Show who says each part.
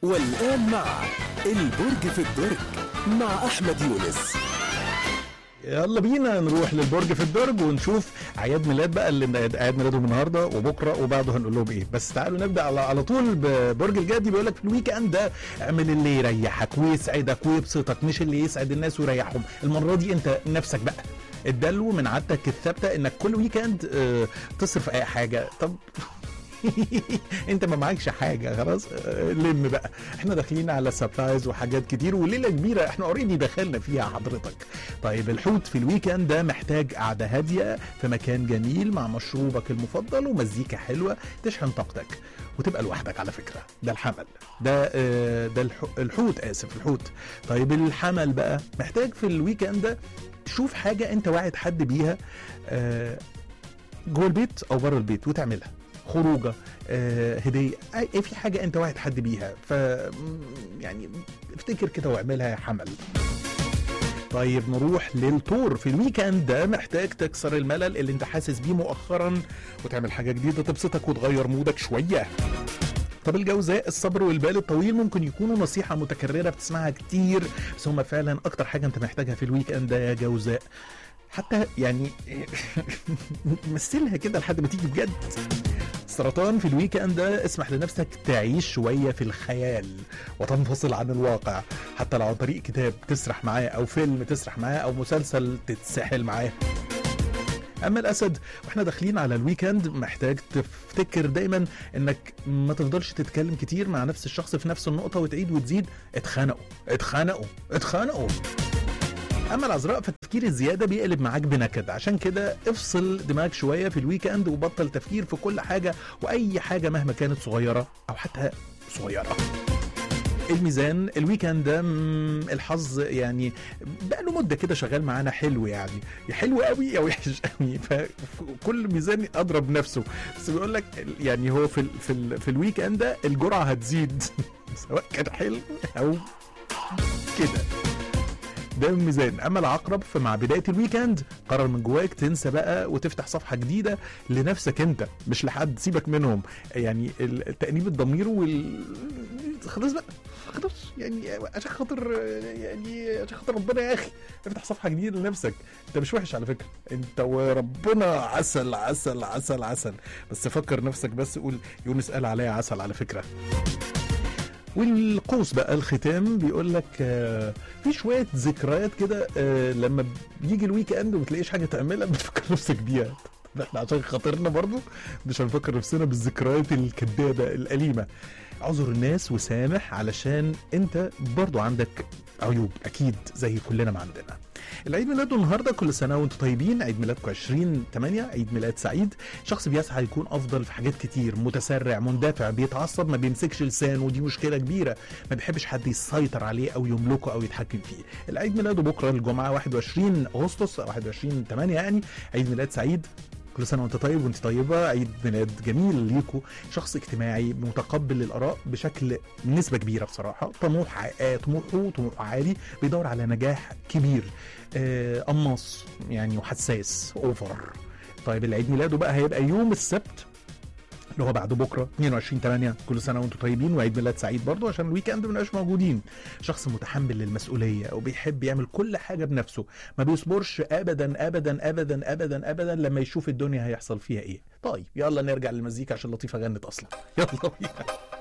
Speaker 1: والآن مع البرج في الدرج مع أحمد يونس
Speaker 2: يلا بينا نروح للبرج في الدرج ونشوف اعياد ميلاد بقى اللي اعياد ميلادهم النهارده وبكره وبعده هنقول لهم ايه بس تعالوا نبدا على على طول ببرج الجدي بيقول لك في الويك اند ده اعمل اللي يريحك ويسعدك ويبسطك مش اللي يسعد الناس ويريحهم المره دي انت نفسك بقى الدلو من عادتك الثابته انك كل ويكند آه، تصرف اي حاجه طب انت ما معكش حاجه خلاص آه، لم بقى احنا داخلين على سبرايز وحاجات كتير وليله كبيره احنا اوريدي دخلنا فيها حضرتك طيب الحوت في الويكند ده محتاج قعده هاديه في مكان جميل مع مشروبك المفضل ومزيكا حلوه تشحن طاقتك وتبقى لوحدك على فكره ده الحمل ده آه، ده الح- الحوت اسف الحوت طيب الحمل بقى محتاج في الويكند ده تشوف حاجه انت واعد حد بيها آه، جوه البيت او بره البيت وتعملها خروجه آه، هديه اي في حاجه انت واحد حد بيها ف م- يعني افتكر كده واعملها يا حمل طيب نروح للطور في الويكند ده محتاج تكسر الملل اللي انت حاسس بيه مؤخرا وتعمل حاجه جديده تبسطك وتغير مودك شويه طب الجوزاء الصبر والبال الطويل ممكن يكونوا نصيحة متكررة بتسمعها كتير بس هم فعلا أكتر حاجة أنت محتاجها في الويك أند ده يا جوزاء حتى يعني مثلها كده لحد ما تيجي بجد سرطان في الويك اند ده اسمح لنفسك تعيش شويه في الخيال وتنفصل عن الواقع حتى لو عن طريق كتاب تسرح معاه او فيلم تسرح معاه او مسلسل تتسحل معاه اما الاسد واحنا داخلين على الويكند محتاج تفتكر دايما انك ما تفضلش تتكلم كتير مع نفس الشخص في نفس النقطه وتعيد وتزيد اتخانقوا اتخانقوا اتخانقوا اما العذراء فالتفكير الزياده بيقلب معاك بنكد عشان كده افصل دماغك شويه في الويكند وبطل تفكير في كل حاجه واي حاجه مهما كانت صغيره او حتى صغيره الميزان الويكند ده مم، الحظ يعني بقى له مده كده شغال معانا حلو يعني يا حلو قوي يا وحش قوي فكل ميزان اضرب نفسه بس بيقول لك يعني هو في ال في ال في الويك اند ده الجرعه هتزيد سواء كان حلو او كده ده الميزان اما العقرب فمع بدايه الويكند قرر من جواك تنسى بقى وتفتح صفحه جديده لنفسك انت مش لحد سيبك منهم يعني ال- تانيب الضمير وال خلاص بقى خلاص يعني عشان خاطر يعني عشان خاطر ربنا يا اخي افتح صفحه جديده لنفسك انت مش وحش على فكره انت وربنا عسل عسل عسل عسل بس فكر نفسك بس قول يونس قال عليا عسل على فكره والقوس بقى الختام بيقول لك آه، في شويه ذكريات كده آه، لما بيجي الويك اند وما تلاقيش حاجه تعملها بتفكر نفسك بيها طب احنا عشان خاطرنا برضو مش هنفكر نفسنا بالذكريات الكدابه الاليمه اعذر الناس وسامح علشان انت برضو عندك عيوب اكيد زي كلنا ما عندنا العيد ميلاده النهارده كل سنه وانتم طيبين عيد ميلادكم 20 8 عيد ميلاد سعيد شخص بيسعى يكون افضل في حاجات كتير متسرع مندفع بيتعصب ما بيمسكش لسانه ودي مشكله كبيره ما بيحبش حد يسيطر عليه او يملكه او يتحكم فيه العيد ميلاده بكره الجمعه 21 اغسطس 21 8 يعني عيد ميلاد سعيد كل سنه وانت طيب وانت طيبه عيد ميلاد جميل ليكو شخص اجتماعي متقبل الاراء بشكل نسبه كبيره بصراحه طموح ع- آه، طموحه طموح عالي بيدور على نجاح كبير آه، قماص يعني وحساس اوفر طيب العيد ميلاده بقى هيبقى يوم السبت اللي هو بعد بكره 22 8 كل سنه وانتم طيبين وعيد ميلاد سعيد برضه عشان الويك اند ما نبقاش موجودين شخص متحمل للمسؤوليه وبيحب يعمل كل حاجه بنفسه ما بيصبرش ابدا ابدا ابدا ابدا ابدا لما يشوف الدنيا هيحصل فيها ايه طيب يلا نرجع للمزيكا عشان لطيفه غنت اصلا يلا بينا